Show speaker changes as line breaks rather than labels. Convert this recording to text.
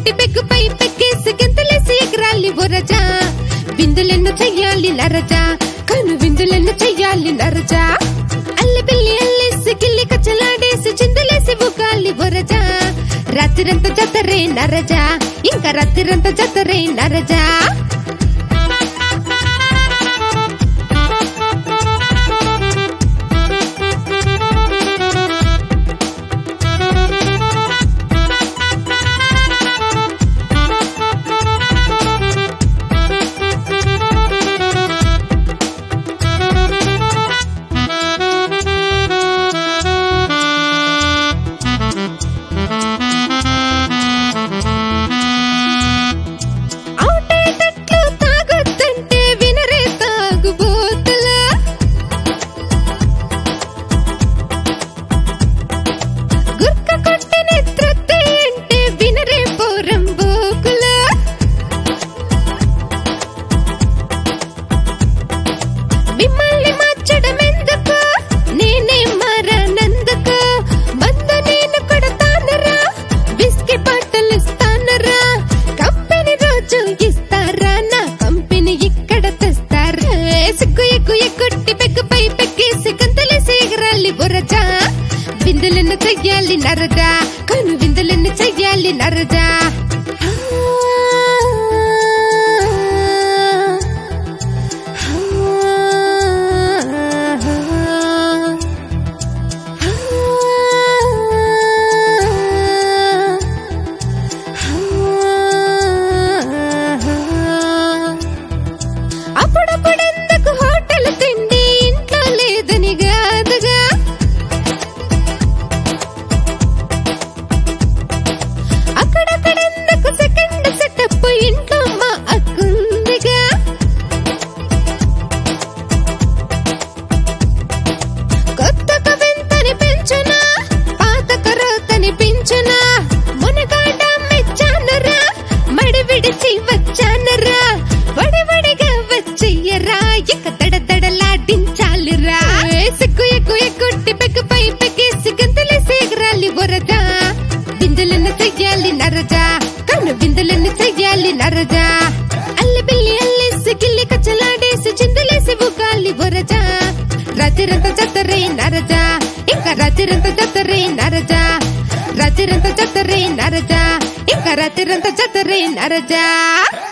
కొట్టి పెగ్గుపై పెక్కేసి గెంతులేసి ఎగరాలి బొరజా విందులెన్ను చెయ్యాలి నరజా కను విందులెన్ను చెయ్యాలి నరజా అల్లి పిల్లి అల్లేసి గిల్లి కచ్చలాడేసి చిందులేసి బుగాలి బొరజా రాత్రిరంత జతరే నరజా ఇంకా రాత్రిరంత జతరే నరజా అవుటేటట్లు తాగొద్దంటే వినరే తాగుబోతులా గుర్క కొట్టిన త్రొత్తే అంటే వినరే పోరంబోకులా మిమ్మల్ని మార్చడం ఎందుకు నేనే మారానందుకు మంద నేను కొడతానరా బిస్కెట్ బాటలు ఇస్తానరా కంపెనీ రోజు ఇస్తారా నా కంపెనీ ఇక్కడ తెస్తారా ఏ సిగ్గు ఎగ్గు ఎగ్గుట్టి పెగ్గుపై పెక్కేసి గంతలేసి ఎగరాలి బురజా బిందులను చెయ్యాలి నరజా కను బిందులను చెయ్యాలి నరజా అప్పుడప్పుడెందుకు హోటల్ తిండి ఇంట్లో లేదని కాదుగా అక్కడక్కడెందుకు సెకండ్ సెటప్ ఇంట్లో మా అక్కుందిగా కొత్త కవింతని పెంచునా పాత కరోతని పెంచునా మునగాడ మెచ్చానరా మడి విడిచి వచ్చానరా వడివడిగా వచ్చయ్యరా ఇక తడతడలాడించాలిరా ఏ సిగ్గు ఎగ్గు ఎగ్గుట్టి పెగ్గుపై పెగ్గేసి గంతులేసి ఎగరాలి బొరజా బిందులను చెయ్యాలి నరజా కన్ను బిందులను చెయ్యాలి నరజా అల్లి బిల్లి అల్లేసి గిల్లి కచ్చలాడేసి చిందులేసి బుగాలి బొరజా రాత్రిరంత జతరే నరజా ఇంకా రాత్రిరంత జతరే నరజా రాత్రిరంత జతరే నరజా ఇంకా రాత్రిరంత జతరే నరజా